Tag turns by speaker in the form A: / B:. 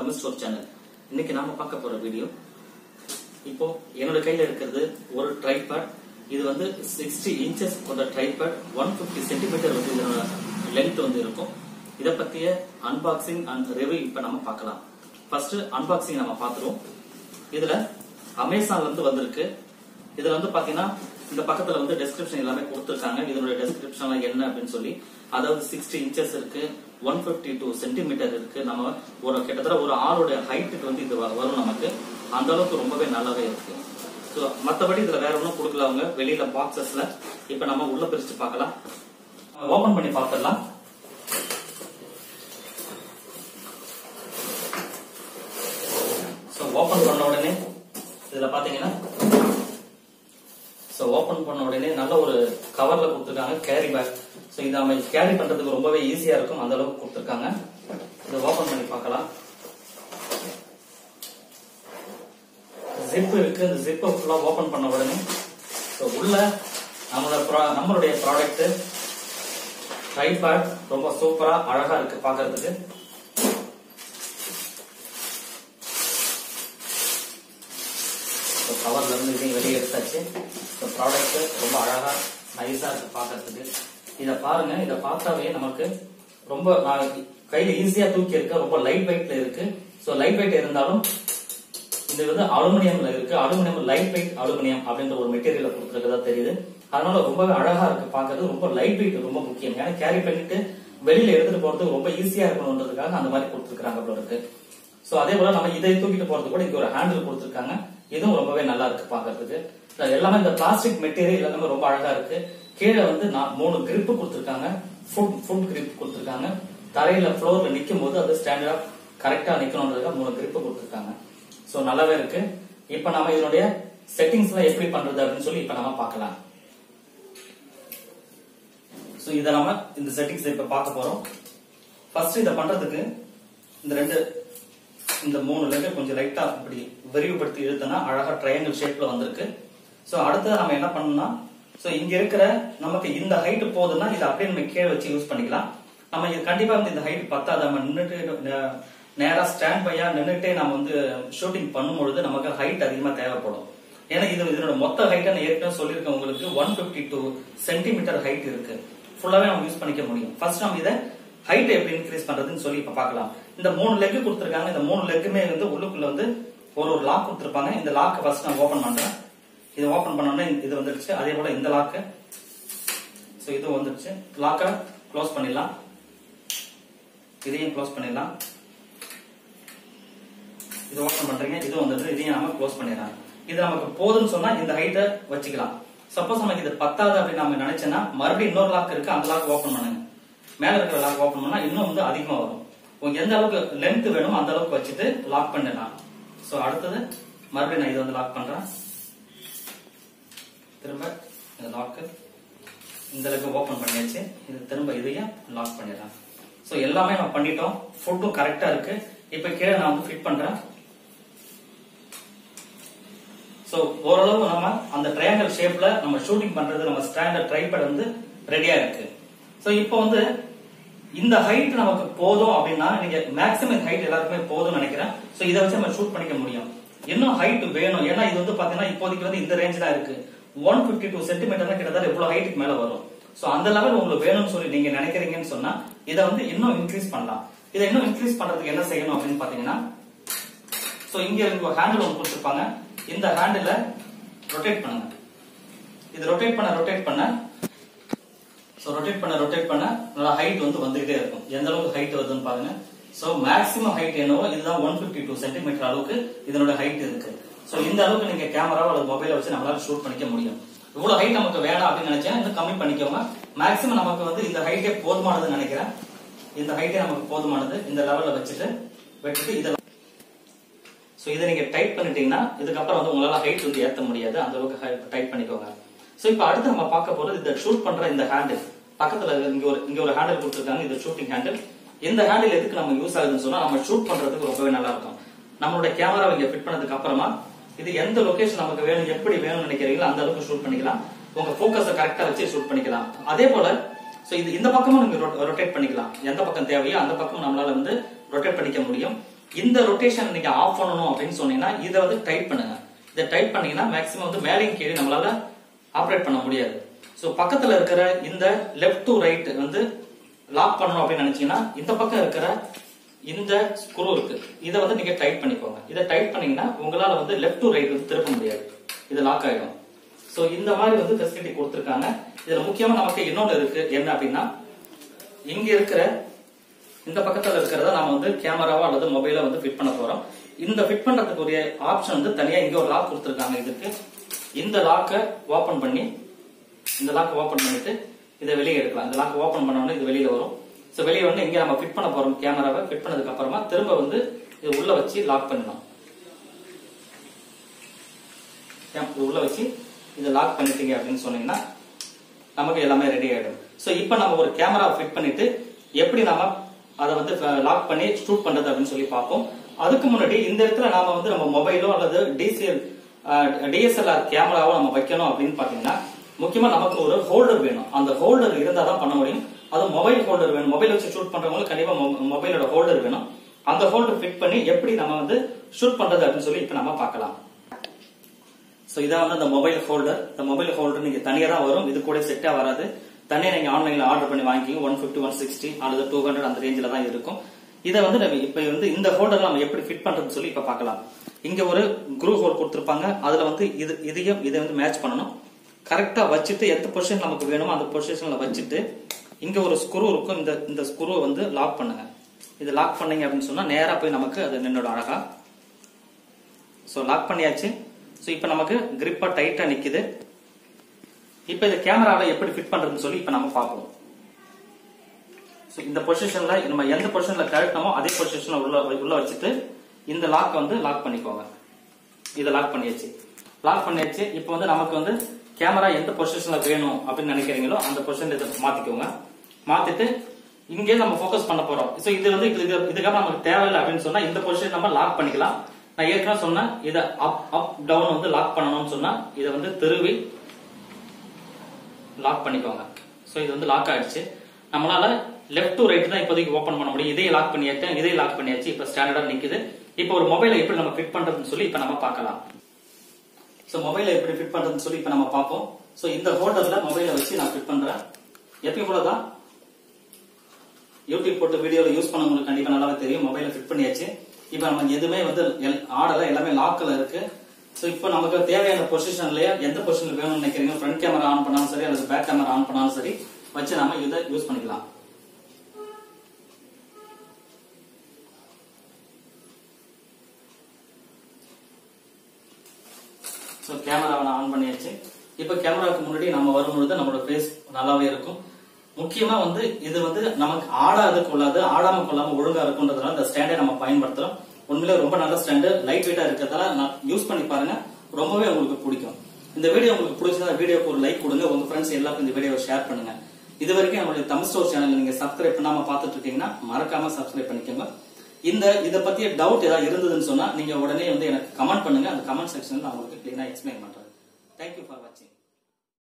A: Tamil store channel இன்னைக்கு நாம பார்க்க போற வீடியோ இப்போ என்னோட கையில இருக்கிறது ஒரு ட்ரைபாட் இது வந்து சிக்ஸ்டி இன்ச்சஸ் கொண்ட ட்ரைபாட் ஒன் பிப்டி சென்டிமீட்டர் வந்து இதனோட லென்த் வந்து இருக்கும் இத பத்திய அன்பாக்சிங் அண்ட் ரிவ்யூ இப்ப நம்ம பார்க்கலாம் ஃபர்ஸ்ட் அன்பாக்சிங் நம்ம பார்த்துருவோம் இதுல அமேசான்ல இருந்து வந்திருக்கு இதுல வந்து பாத்தீங்கன்னா இந்த பக்கத்துல வந்து டெஸ்கிரிப்ஷன் எல்லாமே கொடுத்திருக்காங்க இதனுடைய டெஸ்கிரிப்ஷன்ல என்ன அப்படின்னு சொல்லி அதாவது சிக்ஸ்டி இன்ச்சஸ் இருக்கு ஒன் பிப்டி டூ சென்டிமீட்டர் இருக்கு நம்ம ஒரு கிட்டத்தட்ட ஒரு ஆளோட ஹைட்டுக்கு வந்து இது வ- வரும் நமக்கு அந்த அளவுக்கு ரொம்பவே நல்லாவே இருக்கு ஸோ மற்றபடி இதுல வேற ஒன்றும் கொடுக்கல அவங்க வெளியில பாக்ஸஸ்ல இப்ப நம்ம உள்ள பிரிச்சு பார்க்கலாம் ஓபன் பண்ணி பார்த்துடலாம் ஸோ ஓபன் பண்ண உடனே இதுல பாத்தீங்கன்னா ஸோ ஓபன் பண்ண உடனே நல்ல ஒரு கவர்ல கொடுத்துருக்காங்க கேரி பேக் ஸோ இதை நம்ம கேரி பண்றதுக்கு ரொம்பவே ஈஸியா இருக்கும் அந்த அளவுக்கு கொடுத்துருக்காங்க இதை ஓபன் பண்ணி பார்க்கலாம் ஜிப் இருக்கு இந்த ஜிப்பை ஃபுல்லா ஓபன் பண்ண உடனே ஸோ உள்ள நம்மளோட pro- நம்மளுடைய ப்ராடக்ட் ட்ரைபேட் ரொம்ப சூப்பரா அழகா இருக்கு பார்க்கிறதுக்கு ஸோ கவர்ல இருந்து இதையும் வெளியே எடுத்தாச்சு ஸோ ப்ராடக்ட் ரொம்ப அழகா நைஸா இருக்கு பார்க்கிறதுக்கு இதை பாருங்க இதை பார்த்தாவே நமக்கு ரொம்ப நான் கையில ஈஸியா தூக்கி இருக்க ரொம்ப லைட் வெயிட்ல இருக்கு ஸோ லைட் வெயிட் இருந்தாலும் இது வந்து அலுமினியம்ல இருக்கு அலுமினியம் லைட் வெயிட் அலுமினியம் அப்படின்ற ஒரு மெட்டீரியல் கொடுத்துருக்கதா தெரியுது அதனால ரொம்பவே அழகா இருக்கு பார்க்கிறது ரொம்ப லைட் வெயிட் ரொம்ப முக்கியம் ஏன்னா கேரி பண்ணிட்டு வெளியில எடுத்துட்டு போறதுக்கு ரொம்ப ஈஸியா இருக்கணுன்றதுக்காக அந்த மாதிரி கொடுத்துருக்காங்க போல இருக்கு சோ அதே போல நம்ம இதை தூக்கிட்டு போறது கூட இங்க ஒரு ஹேண்டில் கொடுத்துருக்காங்க இதுவும் ரொம்பவே நல்லா இருக்கு பாக்குறதுக்கு இது எல்லாமே இந்த பிளாஸ்டிக் மெட்டீரியல் எல்லாமே ரொம்ப அழகா இருக்கு கீழே வந்து நான் மூணு கிரிப் கொடுத்துருக்காங்க ஃபுட் ஃபுட் கிரிப் கொடுத்துருக்காங்க தரையில ஃப்ளோர்ல நிக்கும் போது அது ஸ்டாண்டர்டா கரெக்டா நிக்கணுன்றதுக்காக மூணு கிரிப் கொடுத்துருக்காங்க சோ நல்லாவே இருக்கு இப்ப நாம இதனுடைய செட்டிங்ஸ் எல்லாம் எப்படி பண்றது அப்படின்னு சொல்லி இப்ப நாம பார்க்கலாம் சோ இத நாம இந்த செட்டிங்ஸ் இப்ப பார்க்க போறோம் ஃபர்ஸ்ட் இத பண்றதுக்கு இந்த ரெண்டு இந்த மூணு லெக்க கொஞ்சம் லைட்டா இப்படி விரிவுபடுத்தி இழுத்தனா அழகா ட்ரையாங்கிள் ஷேப்ல வந்திருக்கு சோ அடுத்தது நம்ம என்ன பண்ணணும்னா சோ இங்க இருக்கிற நமக்கு இந்த ஹைட் போதுன்னா இதை அப்படியே நம்ம கீழே வச்சு யூஸ் பண்ணிக்கலாம் நம்ம இது கண்டிப்பா வந்து இந்த ஹைட் பத்தாது நம்ம நின்னுட்டு நே- நேரா ஸ்டாண்ட் பையா நின்னுட்டே நம்ம வந்து ஷூட்டிங் பண்ணும்பொழுது நமக்கு ஹைட் அதிகமா தேவைப்படும் ஏன்னா இது இதனோட மொத்த ஹைட் நான் ஏற்கனவே சொல்லியிருக்கேன் உங்களுக்கு one fifty two centimetre height இருக்கு ஃபுல்லாவே நம்ம யூஸ் பண்ணிக்க முடியும் ஃபர்ஸ்ட் நம்ம இதை ஹைட் எப்படி இன்க்ரீஸ் பண்றதுன்னு சொல்லி இப்ப பார்க்கலாம் இந்த மூணு லெக் கொடுத்துருக்காங்க இந்த மூணு லெக்குமே வந்து உள்ளுக்குள்ள வந்து ஒரு ஒரு லாக் கொடுத்துருப்பாங்க இந்த லாக் ஃபர்ஸ்ட் நான் ஓபன் பண்றேன் இது ஓபன் பண்ணோம்னா இது வந்துருச்சு அதே போல இந்த லாக்கு சோ இது வந்துருச்சு லாக்கை க்ளோஸ் பண்ணிடலாம் இதையும் க்ளோஸ் பண்ணிடலாம் இது ஓபன் பண்றீங்க இது வந்துட்டு இதையும் நாம க்ளோஸ் பண்ணிடலாம் இது நமக்கு போதும்னு சொன்னா இந்த ஹைட்டை வச்சுக்கலாம் சப்போஸ் நமக்கு இது பத்தாது அப்படின்னு நாம நினைச்சேன்னா மறுபடியும் இன்னொரு லாக் இருக்கு அந்த லாக் ஓபன் பண்ணுங்க மேல இருக்கிற லாக் ஓபன் பண்ணா இன்னும் வந்து அதிகமா வரும் உங்களுக்கு எந்த அளவுக்கு லென்த் வேணுமோ அந்த அளவுக்கு வச்சுட்டு லாக் பண்ணிடலாம் சோ அடுத்தது மறுபடியும் நான் இதை வந்து லாக் பண்றேன் திரும்ப இந்த லாக்கு இந்த அளவுக்கு ஓபன் பண்ணியாச்சு இது திரும்ப இதையும் லாக் பண்ணிடலாம் சோ எல்லாமே நம்ம பண்ணிட்டோம் ஃபுட்டும் கரெக்டா இருக்கு இப்ப கீழே நான் வந்து ஃபிட் பண்றேன் சோ ஓரளவு நம்ம அந்த ட்ரையாங்கல் ஷேப்ல நம்ம ஷூட்டிங் பண்றது நம்ம ஸ்டாண்டர்ட் ட்ரைபேட் வந்து ரெடியா இருக்கு சோ இப்போ வந்து இந்த ஹைட் நமக்கு போதும் அப்படின்னா நீங்க மேக்ஸிமம் ஹைட் எல்லாருக்குமே போதும்னு நினைக்கிறேன் சோ இதை வச்சு நம்ம ஷூட் பண்ணிக்க முடியும் இன்னும் ஹைட் வேணும் ஏன்னா இது வந்து பாத்தீங்கன்னா இப்போதைக்கு வந்து இந்த ரேஞ்ச் தான் இருக்கு ஒன் பிப்டி டூ சென்டிமீட்டர் கிட்டத்தட்ட இவ்வளவு ஹைட்டுக்கு மேல வரும் சோ அந்த லெவல் உங்களுக்கு வேணும்னு சொல்லி நீங்க நினைக்கிறீங்கன்னு சொன்னா இதை வந்து இன்னும் இன்க்ரீஸ் பண்ணலாம் இதை இன்னும் இன்க்ரீஸ் பண்றதுக்கு என்ன செய்யணும் அப்படின்னு பாத்தீங்கன்னா சோ இங்க இங்க ஹேண்டில் ஒன்று கொடுத்துருப்பாங்க இந்த ஹேண்டில ரொட்டேட் பண்ணுங்க இது ரொட்டேட் பண்ண ரொட்டேட் பண்ண சோ ரொட்டேட் பண்ண ரொட்டேட் பண்ண நல்லா ஹைட் வந்து வந்துகிட்டே இருக்கும் எந்த அளவுக்கு ஹைட் வருதுன்னு பாருங்க சோ மேக்ஸிமம் ஹைட் என்னவோ இதுதான் ஒன் பிப்டி டூ சென்டிமீட்டர் அளவுக்கு இதனோட ஹைட் இருக்கு சோ இந்த அளவுக்கு நீங்க கேமராவோ அல்லது மொபைலை வச்சு நம்மளால ஷூட் பண்ணிக்க முடியும் இவ்வளவு ஹைட் நமக்கு வேணாம் அப்படின்னு நினைச்சா இன்னும் கம்மி பண்ணிக்கோங்க மேக்ஸிமம் நமக்கு வந்து இந்த ஹைட்டே போதுமானதுன்னு நினைக்கிறேன் இந்த ஹைட்டே நமக்கு போதுமானது இந்த லெவல்ல வச்சுட்டு வெட்டிட்டு இதை சோ இதை நீங்க டைப் பண்ணிட்டீங்கன்னா இதுக்கப்புறம் வந்து உங்களால ஹைட் வந்து ஏத்த முடியாது அந்த அளவுக்கு டைப் பண்ணிக்கோங்க சோ இப்போ அடுத்து நம்ம பார்க்க போறது இந்த ஷூட் பண்ற இந்த ஹேண்டில் பக்கத்துல இங்க ஒரு இங்க ஒரு ஹேண்டில் கொடுத்துருக்காங்க இது ஷூட்டிங் ஹேண்டில் இந்த ஹேண்டில் எதுக்கு நம்ம யூஸ் ஆகுதுன்னு சொன்னா நம்ம ஷூட் பண்றதுக்கு ரொம்பவே நல்லா இருக்கும் நம்மளோட கேமரா இங்க ஃபிட் பண்ணதுக்கு அப்புறமா இது எந்த லொகேஷன் நமக்கு வேணும் எப்படி வேணும்னு நினைக்கிறீங்களோ அந்த அளவுக்கு ஷூட் பண்ணிக்கலாம் உங்க போக்கஸை கரெக்டா வச்சு ஷூட் பண்ணிக்கலாம் அதே போல சோ இது இந்த பக்கமும் நீங்க ரொட்டேட் பண்ணிக்கலாம் எந்த பக்கம் தேவையோ அந்த பக்கம் நம்மளால வந்து ரொட்டேட் பண்ணிக்க முடியும் இந்த ரொட்டேஷன் நீங்க ஆஃப் பண்ணணும் அப்படின்னு சொன்னீங்கன்னா இதை வந்து டைட் பண்ணுங்க இதை டைட் பண்ணீங்கன்னா மேக்ஸிமம் வந்து மேலையும் கீழே நம்மளால ஆப்ரேட் பண்ண முடியாது ஸோ பக்கத்துல இருக்கிற இந்த லெஃப்ட் டு ரைட் வந்து லாக் பண்ணணும் அப்படின்னு நினைச்சீங்கன்னா இந்த பக்கம் இருக்கிற இந்த ஸ்க்ரூ இருக்கு இதை வந்து நீங்க டைட் பண்ணிக்கோங்க இதை டைட் பண்ணீங்கன்னா உங்களால வந்து லெஃப்ட் டு ரைட் வந்து திருப்ப முடியாது இது லாக் ஆயிடும் சோ இந்த மாதிரி வந்து ஃபெசிலிட்டி கொடுத்துருக்காங்க இதுல முக்கியமா நமக்கு இன்னொன்னு இருக்கு என்ன அப்படின்னா இங்க இருக்கிற இந்த பக்கத்துல இருக்கிறத நாம வந்து கேமராவா அல்லது மொபைலா வந்து ஃபிட் பண்ண போறோம் இந்த ஃபிட் பண்றதுக்குரிய ஆப்ஷன் வந்து தனியா இங்க ஒரு லாக் கொடுத்துருக்காங்க இதுக்கு இந்த லாக்கை ஓபன் பண்ணி இந்த லாக் ஓபன் பண்ணிட்டு இதை வெளியே எடுக்கலாம் இந்த லாக் ஓபன் பண்ண உடனே இது வெளியில வரும் சோ வெளியே வந்து இங்க நம்ம ஃபிட் பண்ண போறோம் கேமராவை ஃபிட் பண்ணதுக்கு அப்புறமா திரும்ப வந்து இது உள்ள வச்சு லாக் பண்ணணும் இது உள்ள வச்சு இதை லாக் பண்ணிட்டீங்க அப்படின்னு சொன்னீங்கன்னா நமக்கு எல்லாமே ரெடி ஆயிடும் சோ இப்போ நம்ம ஒரு கேமரா ஃபிட் பண்ணிட்டு எப்படி நாம அதை வந்து லாக் பண்ணி ஷூட் பண்றது அப்படின்னு சொல்லி பார்ப்போம் அதுக்கு முன்னாடி இந்த இடத்துல நாம வந்து நம்ம மொபைலோ அல்லது டிசிஎல் டிஎஸ்எல்ஆர் கேமராவோ நம்ம வைக்கணும் அப்படின்னு பாத்தீங்கன்னா முக்கியமா நமக்கு ஒரு ஹோல்டர் வேணும் அந்த ஹோல்டர் இருந்தா தான் பண்ண முடியும் அது மொபைல் ஹோல்டர் வேணும் மொபைல் வச்சு ஷூட் பண்றவங்களுக்கு கண்டிப்பா மொபைலோட ஹோல்டர் வேணும் அந்த ஹோல்டர் ஃபிட் பண்ணி எப்படி நம்ம வந்து ஷூட் பண்றது அப்படின்னு சொல்லி இப்ப நம்ம பார்க்கலாம் சோ இதான் வந்து அந்த மொபைல் ஹோல்டர் இந்த மொபைல் ஹோல்டர் நீங்க தனியா தான் வரும் இது கூட செட்டா வராது தனியா நீங்க ஆன்லைன்ல ஆர்டர் பண்ணி வாங்கிக்கிங்க ஒன் பிப்டி ஒன் சிக்ஸ்டி அல்லது டூ ஹண்ட்ரட் அந்த ரேஞ்சில தான் இருக்கும் இதை வந்து நம்ம இப்ப வந்து இந்த ஹோல்டர் நம்ம எப்படி ஃபிட் பண்றதுன்னு சொல்லி இப்ப பார்க்கலாம் இங்க ஒரு குரூ ஹோல் கொடுத்திருப்பாங்க அதுல வந்து இது இதையும் இதை வந்து மேட்ச் பண்ணணும் கரெக்டா வச்சுட்டு எந்த பொசிஷன் நமக்கு வேணுமோ அந்த பொசிஷன்ல வச்சுட்டு இங்க ஒரு ஸ்க்ரூ இருக்கும் இந்த இந்த ஸ்க்ரூவை வந்து லாக் பண்ணுங்க இது லாக் பண்ணீங்க அப்படின்னு சொன்னா நேரா போய் நமக்கு அது நின்னோட அழகா சோ லாக் பண்ணியாச்சு சோ இப்போ நமக்கு கிரிப்பா டைட்டா நிக்குது இப்போ இந்த கேமரால எப்படி ஃபிட் பண்றதுன்னு சொல்லி இப்போ நம்ம பார்ப்போம் சோ இந்த பொசிஷன்ல நம்ம எந்த பொசிஷன்ல கழட்டமோ அதே பொசிஷன்ல உள்ள உள்ள வச்சுட்டு இந்த லாக் வந்து லாக் பண்ணிக்கோங்க இதை லாக் பண்ணியாச்சு லாக் பண்ணியாச்சு இப்போ வந்து நமக்கு வந்து கேமரா எந்த பொசிஷன்ல வேணும் அப்படின்னு நினைக்கிறீங்களோ அந்த பொசிஷன் இதை மாத்திக்கோங்க மாத்திட்டு இங்கே நம்ம ஃபோக்கஸ் பண்ண போறோம் சோ இது வந்து இது இதுக்கப்புறம் நமக்கு தேவையில்லை அப்படின்னு சொன்னா இந்த பொசிஷன் நம்ம லாக் பண்ணிக்கலாம் நான் ஏற்கனவே சொன்னேன் இதை அப் அப் டவுன் வந்து லாக் பண்ணணும்னு சொன்னா இதை வந்து திருவி லாக் பண்ணிக்கோங்க சோ இது வந்து லாக் ஆயிடுச்சு நம்மளால லெஃப்ட் டு ரைட் தான் இப்போதைக்கு ஓபன் பண்ண முடியும் இதையும் லாக் பண்ணியாச்சு இதையும் லாக் பண்ணியாச்சு இப்போ ஸ்டாண்டர்டா நிக்குது இப்போ ஒரு மொபைலை எப்படி நம்ம ஃபிட் பண்றதுன்னு சொல்லி இப்போ நம்ம பார்க்கலாம் சோ மொபைலை எப்படி ஃபிட் பண்றதுன்னு சொல்லி இப்போ நம்ம பார்ப்போம் சோ இந்த ஹோல்டர்ல மொபைலை வச்சு நான் ஃபிட் பண்றேன் எப்பயும் போல தான் யூடியூப் போட்டு வீடியோல யூஸ் பண்ணவங்களுக்கு கண்டிப்பா நல்லாவே தெரியும் மொபைல ஃபிட் பண்ணியாச்சு இப்போ நம்ம எதுவுமே வந்து ஆடல எல்லாமே லாக்ல இருக்கு ஸோ இப்போ நமக்கு தேவையான பொசிஷன்லயே எந்த பொசிஷன்ல வேணும்னு நினைக்கிறீங்க ஃப்ரண்ட் கேமரா ஆன் பண்ணாலும் சரி அல்லது பேக் கேமரா ஆன் பண்ணாலும் சரி வச்சு நாம இதை யூஸ் பண்ணிக்கலாம் ஸோ கேமராவை நான் ஆன் பண்ணியாச்சு இப்போ கேமராவுக்கு முன்னாடி நம்ம வரும்பொழுது நம்மளோட ஃபேஸ் நல்லாவே இருக்கும் முக்கியமா வந்து இது வந்து நமக்கு ஆடாது கொள்ளாது ஆடாம கொள்ளாம ஒழுங்கா இருக்குன்றதுனால இந்த ஸ்டாண்டை நம்ம பயன்படுத்துறோம் உண்மையிலே ரொம்ப நல்ல ஸ்டாண்டு லைட் வெயிட்டா இருக்கிறதால நான் யூஸ் பண்ணி பாருங்க ரொம்பவே உங்களுக்கு பிடிக்கும் இந்த வீடியோ உங்களுக்கு பிடிச்சதா வீடியோக்கு ஒரு லைக் கொடுங்க உங்க ஃப்ரெண்ட்ஸ் எல்லாருக்கும் இந்த வீடியோவை ஷேர் பண்ணுங்க இது வரைக்கும் நம்மளுடைய தமிழ் ஸ்டோர் சேனல் நீங்க சப்ஸ்கிரைப் பண்ணாம பார்த்துட்டு இருக்கீங்கன்னா மறக்காம சப்ஸ்கிரைப் பண்ணிக்கோங்க இந்த இதை பத்திய டவுட் ஏதாவது இருந்ததுன்னு சொன்னா நீங்க உடனே வந்து எனக்கு கமெண்ட் பண்ணுங்க அந்த கமெண்ட் செக்ஷன்ல நான் உங்களுக்கு கிளீனா எக்ஸ்பிளைன் பண்றேன் தேங்க்யூ ஃபார் வாட்சிங்